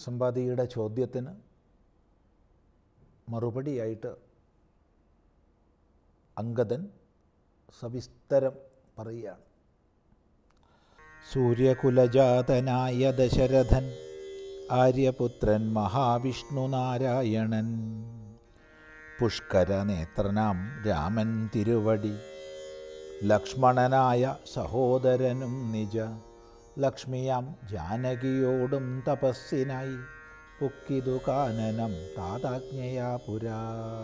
സമ്പാദിയുടെ ചോദ്യത്തിന് മറുപടിയായിട്ട് അങ്കദൻ സവിസ്തരം പറയുകയാണ് സൂര്യകുലജാതനായ ദശരഥൻ ആര്യപുത്രൻ മഹാവിഷ്ണുനാരായണൻ പുഷ്കരനേത്രനാം രാമൻ തിരുവടി ലക്ഷ്മണനായ സഹോദരനും നിജ ലക്ഷ്മിയാം ജാനകിയോടും തപസ്സിനായി പുക്കിതു കാനനം താതാജ്ഞയാ പുരാ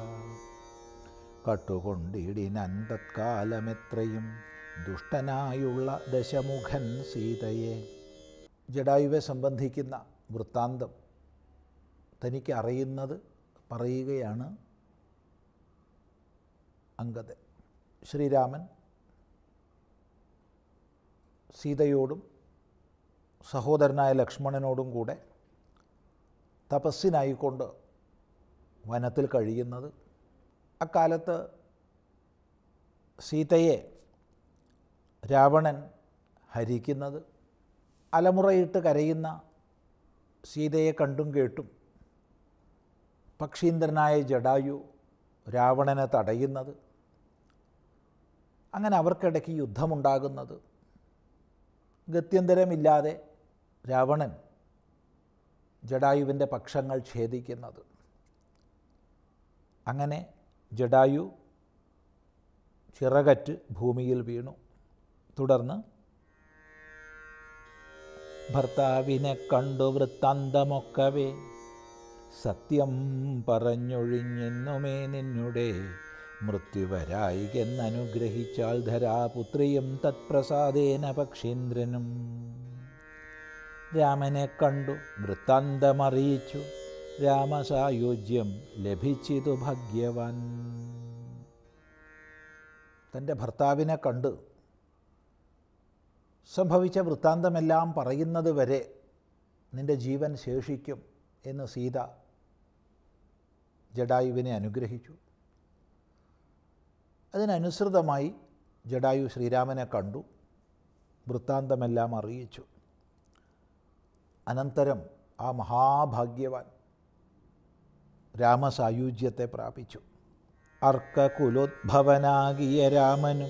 കട്ടുകൊണ്ടിടിനൻ തത്കാലമെത്രയും ദുഷ്ടനായുള്ള ദശമുഖൻ സീതയെ ജഡായുവെ സംബന്ധിക്കുന്ന വൃത്താന്തം തനിക്ക് അറിയുന്നത് പറയുകയാണ് അങ്കദൻ ശ്രീരാമൻ സീതയോടും സഹോദരനായ ലക്ഷ്മണനോടും കൂടെ തപസ്സിനായിക്കൊണ്ട് വനത്തിൽ കഴിയുന്നത് അക്കാലത്ത് സീതയെ രാവണൻ ഹരിക്കുന്നത് അലമുറയിട്ട് കരയുന്ന സീതയെ കണ്ടും കേട്ടും പക്ഷീന്ദ്രനായ ജഡായു രാവണനെ തടയുന്നത് അങ്ങനെ അവർക്കിടയ്ക്ക് യുദ്ധമുണ്ടാകുന്നത് ഗത്യന്തരമില്ലാതെ രാവണൻ ജഡായുവിൻ്റെ പക്ഷങ്ങൾ ഛേദിക്കുന്നത് അങ്ങനെ ജഡായു ചിറകറ്റ് ഭൂമിയിൽ വീണു തുടർന്ന് ഭർത്താവിനെ കണ്ടു വൃത്താന്തമൊക്കവേ സത്യം പറഞ്ഞൊഴിഞ്ഞെന്നുമേ നിന്നുടെ മൃത്യുവരായികെന്നനുഗ്രഹിച്ചാൽ ധരാപുത്രിയും തത്പ്രസാദേന പക്ഷീന്ദ്രനും രാമനെ കണ്ടു വൃത്താന്തമറിയിച്ചു രാമസായുജ്യം ലഭിച്ചിതു ഭാഗ്യവാൻ തൻ്റെ ഭർത്താവിനെ കണ്ട് സംഭവിച്ച വൃത്താന്തമെല്ലാം പറയുന്നത് വരെ നിൻ്റെ ജീവൻ ശേഷിക്കും എന്ന് സീത ജഡായുവിനെ അനുഗ്രഹിച്ചു അതിനനുസൃതമായി ജഡായു ശ്രീരാമനെ കണ്ടു വൃത്താന്തമെല്ലാം അറിയിച്ചു അനന്തരം ആ മഹാഭാഗ്യവാൻ രാമസായുജ്യത്തെ പ്രാപിച്ചു അർക്കകുലോദ്ഭവനാകിയ രാമനും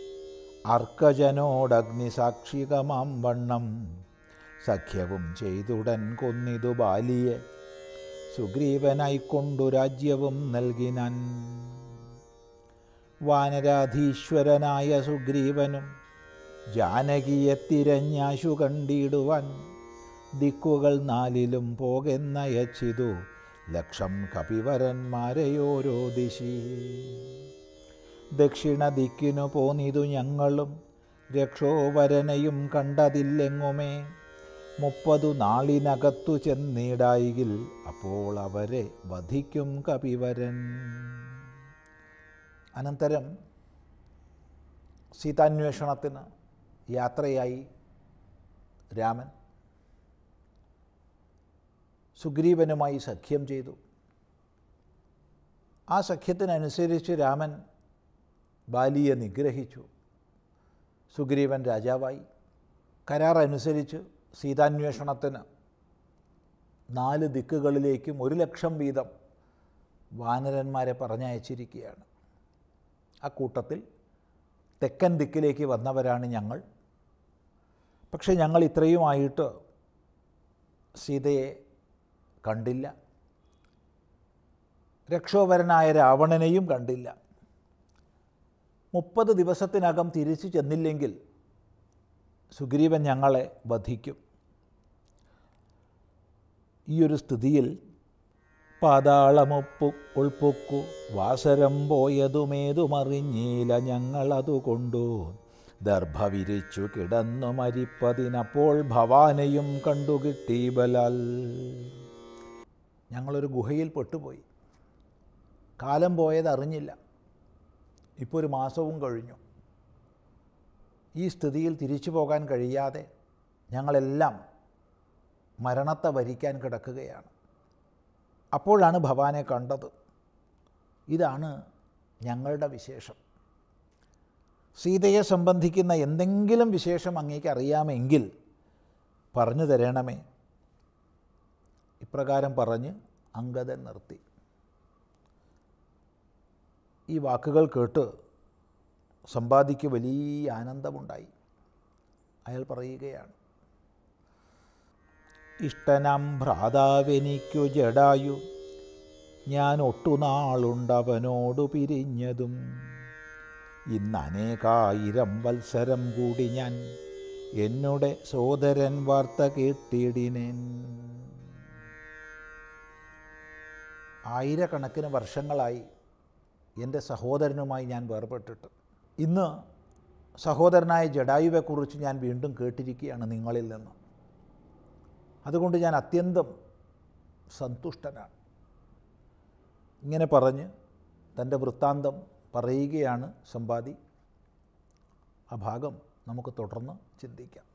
അർക്കജനോടഗ്നിസാക്ഷികമാം വണ്ണം സഖ്യവും ചെയ്തുടൻ കൊന്നിതു ബാലിയെ സുഗ്രീവനായിക്കൊണ്ടു രാജ്യവും നൽകിനാൻ വാനരാധീശ്വരനായ സുഗ്രീവനും ജാനകിയെ തിരഞ്ഞാശു കണ്ടിടുവാൻ ദിക്കുകൾ നാലിലും പോകെന്നയച്ചിതു ലക്ഷം കപിവരന്മാരെയോരോ ദിശി ദക്ഷിണ ദിക്കിനു പോന്നിതു ഞങ്ങളും രക്ഷോവരനെയും കണ്ടതില്ലെങ്ങുമേ മുപ്പതു നാളിനകത്തു ചെന്നിടായിൽ അപ്പോൾ അവരെ വധിക്കും കപിവരൻ അനന്തരം സീതാന്വേഷണത്തിന് യാത്രയായി രാമൻ സുഗ്രീവനുമായി സഖ്യം ചെയ്തു ആ സഖ്യത്തിനനുസരിച്ച് രാമൻ ബാലിയെ നിഗ്രഹിച്ചു സുഗ്രീവൻ രാജാവായി കരാർ അനുസരിച്ച് സീതാന്വേഷണത്തിന് നാല് ദിക്കുകളിലേക്കും ഒരു ലക്ഷം വീതം വാനരന്മാരെ പറഞ്ഞയച്ചിരിക്കുകയാണ് ആ കൂട്ടത്തിൽ തെക്കൻ ദിക്കിലേക്ക് വന്നവരാണ് ഞങ്ങൾ പക്ഷെ ഞങ്ങൾ ഇത്രയുമായിട്ട് സീതയെ കണ്ടില്ല രക്ഷോവരനായ രാവണനെയും കണ്ടില്ല മുപ്പത് ദിവസത്തിനകം തിരിച്ചു ചെന്നില്ലെങ്കിൽ സുഗ്രീവൻ ഞങ്ങളെ വധിക്കും ഈയൊരു സ്ഥിതിയിൽ പാതാളമൊപ്പു ഉൾപ്പൊക്കു വാസരം പോയതുമേതുമറിഞ്ഞീല ഞങ്ങളതുകൊണ്ടു ദർഭ വിരിച്ചു കിടന്നു മരിപ്പതിനപ്പോൾ ഭവാനെയും കണ്ടുകിട്ടി ബലാൽ ഞങ്ങളൊരു ഗുഹയിൽ പെട്ടുപോയി കാലം പോയത് അറിഞ്ഞില്ല ഇപ്പോൾ ഒരു മാസവും കഴിഞ്ഞു ഈ സ്ഥിതിയിൽ തിരിച്ചു പോകാൻ കഴിയാതെ ഞങ്ങളെല്ലാം മരണത്തെ വരിക്കാൻ കിടക്കുകയാണ് അപ്പോഴാണ് ഭവാനെ കണ്ടത് ഇതാണ് ഞങ്ങളുടെ വിശേഷം സീതയെ സംബന്ധിക്കുന്ന എന്തെങ്കിലും വിശേഷം അങ്ങേക്ക് അറിയാമെങ്കിൽ പറഞ്ഞു തരണമേ ഇപ്രകാരം പറഞ്ഞ് അങ്കദൻ നിർത്തി ഈ വാക്കുകൾ കേട്ട് സമ്പാദിക്ക് വലിയ ആനന്ദമുണ്ടായി അയാൾ പറയുകയാണ് ഇഷ്ടനാം ഭ്രാതാവെനിക്കു ജഡായു ഞാൻ ഒട്ടുനാളുണ്ടവനോടു പിരിഞ്ഞതും ഇന്ന് അനേകായിരം വത്സരം കൂടി ഞാൻ എന്നുടെ സോദരൻ വാർത്ത കേട്ടിടിനേൻ ആയിരക്കണക്കിന് വർഷങ്ങളായി എൻ്റെ സഹോദരനുമായി ഞാൻ വേർപെട്ടിട്ട് ഇന്ന് സഹോദരനായ ജഡായുവെക്കുറിച്ച് ഞാൻ വീണ്ടും കേട്ടിരിക്കുകയാണ് നിങ്ങളിൽ നിന്ന് അതുകൊണ്ട് ഞാൻ അത്യന്തം സന്തുഷ്ടനാണ് ഇങ്ങനെ പറഞ്ഞ് തൻ്റെ വൃത്താന്തം പറയുകയാണ് സമ്പാദി ആ ഭാഗം നമുക്ക് തുടർന്ന് ചിന്തിക്കാം